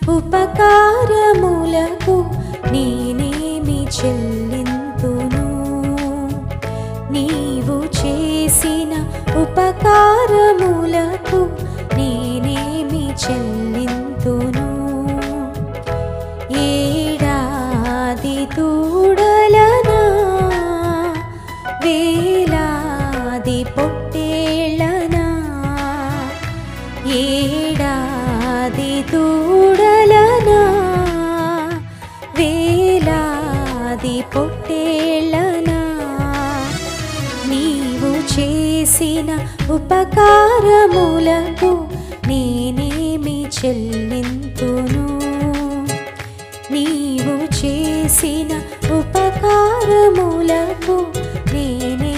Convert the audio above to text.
ఉపకారములకు నేనేమి చెల్లింతును నీవు చేసిన ఉపకారములకు నేనేమి చెల్లింతును ఏడాది తూడలనా వేలాది పొట్టేళ్ళనా ఏడాది తూడలనా వేలాది పొట్టేళ్ళనా నీవు చేసిన ఉపకారములకు నేనేమి చెల్లింతును నీవు చేసిన ఉపకారములకు నేనే